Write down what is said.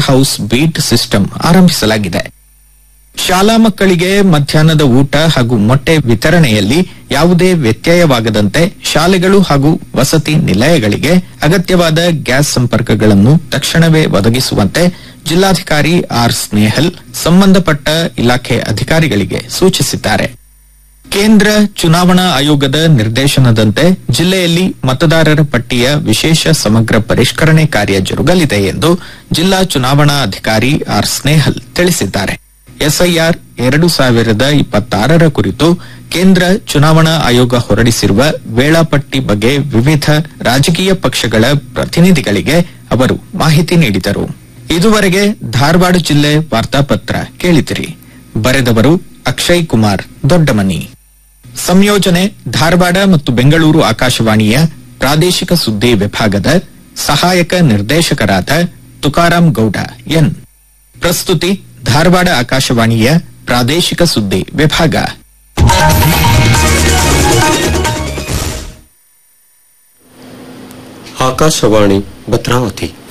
house beet system ಆರಂಭಿಸಲಾಗಿದೆ ಶಾಲಾ ಮಕ್ಕಳಿಗೆ ಮಧ್ಯಾಹ್ನದ ಊಟ ಹಾಗೂ ಮೊಟ್ಟೆ ವಿತರಣೆಯಲ್ಲಿ ಯಾವುದೇ ವ್ಯತ್ಯಯವಾಗದಂತೆ ಶಾಲೆಗಳು ಹಾಗೂ ವಸತಿ ನಿಲಯಗಳಿಗೆ ಅಗತ್ಯವಾದ ಗ್ಯಾಸ್ ಸಂಪರ್ಕಗಳನ್ನು ತಕ್ಷಣವೇ ಒದಗಿಸುವಂತೆ ಜಿಲ್ಲಾಧಿಕಾರಿ ಆರ್ ಸ್ನೇಹಲ್ ಸಂಬಂಧಪಟ್ಟ ಇಲಾಖೆ ಅಧಿಕಾರಿಗಳಿಗೆ ಸೂಚಿಸಿದ್ದಾರೆ ಕೇಂದ್ರ ಚುನಾವಣಾ ಆಯೋಗದ ನಿರ್ದೇಶನದಂತೆ ಜಿಲ್ಲೆಯಲ್ಲಿ ಮತದಾರರ ಪಟ್ಟಿಯ ವಿಶೇಷ ಸಮಗ್ರ ಪರಿಷ್ಕರಣೆ ಕಾರ್ಯ ಜರುಗಲಿದೆ ಎಂದು ಜಿಲ್ಲಾ ಚುನಾವಣಾ ಅಧಿಕಾರಿ ಆರ್ ಸ್ನೇಹಲ್ ತಿಳಿಸಿದ್ದಾರೆ ಎಸ್ಐಆರ್ ಎರಡು ಸಾವಿರದ ಇಪ್ಪತ್ತಾರರ ಕುರಿತು ಕೇಂದ್ರ ಚುನಾವಣಾ ಆಯೋಗ ಹೊರಡಿಸಿರುವ ವೇಳಾಪಟ್ಟಿ ಬಗ್ಗೆ ವಿವಿಧ ರಾಜಕೀಯ ಪಕ್ಷಗಳ ಪ್ರತಿನಿಧಿಗಳಿಗೆ ಅವರು ಮಾಹಿತಿ ನೀಡಿದರು ಇದುವರೆಗೆ ಧಾರವಾಡ ಜಿಲ್ಲೆ ವಾರ್ತಾಪತ್ರ ಕೇಳಿದಿರಿ ಬರೆದವರು ಅಕ್ಷಯ್ ಕುಮಾರ್ ದೊಡ್ಡಮನಿ ಸಂಯೋಜನೆ ಧಾರವಾಡ ಮತ್ತು ಬೆಂಗಳೂರು ಆಕಾಶವಾಣಿಯ ಪ್ರಾದೇಶಿಕ ಸುದ್ದಿ ವಿಭಾಗದ ಸಹಾಯಕ ನಿರ್ದೇಶಕರಾದ ತುಕಾರಾಂ ಗೌಡ ಎನ್ ಪ್ರಸ್ತುತಿ ಧಾರವಾಡ ಆಕಾಶವಾಣಿಯ ಪ್ರಾದೇಶಿಕ ಸುದ್ದಿ ವಿಭಾಗ ಆಕಾಶವಾಣಿ ಭದ್ರಾವತಿ